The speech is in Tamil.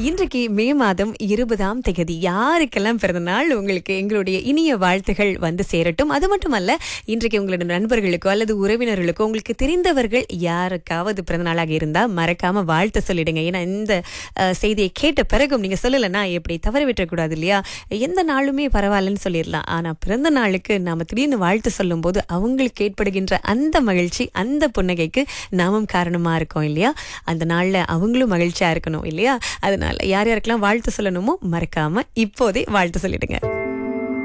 இன்றைக்கு மே மாதம் இருபதாம் தேதி யாருக்கெல்லாம் பிறந்த நாள் உங்களுக்கு எங்களுடைய இனிய வாழ்த்துகள் வந்து சேரட்டும் அது மட்டுமல்ல இன்றைக்கு உங்களோட நண்பர்களுக்கோ அல்லது உறவினர்களுக்கோ உங்களுக்கு தெரிந்தவர்கள் யாருக்காவது பிறந்த நாளாக இருந்தா மறக்காம வாழ்த்து சொல்லிடுங்க ஏன்னா இந்த அஹ், செய்தியை கேட்ட பிறகும் நீங்க சொல்லலைன்னா எப்படி தவற விட்டுறக்கூடாது இல்லையா எந்த நாளுமே பரவாயில்லன்னு சொல்லிடலாம் ஆனா பிறந்த நாளுக்கு நாம திடீர்னு வாழ்த்து சொல்லும் போது அவங்களுக்கு ஏற்படுகின்ற அந்த மகிழ்ச்சி அந்த புன்னகைக்கு நாமும் காரணமா இருக்கோம் இல்லையா அந்த நாள்ல அவங்களும் மகிழ்ச்சியா இருக்கணும் இல்லையா அதனால யார் யாருக்கெல்லாம் வாழ்த்து சொல்லணுமோ மறக்காம இப்போதே வாழ்த்து சொல்லிடுங்க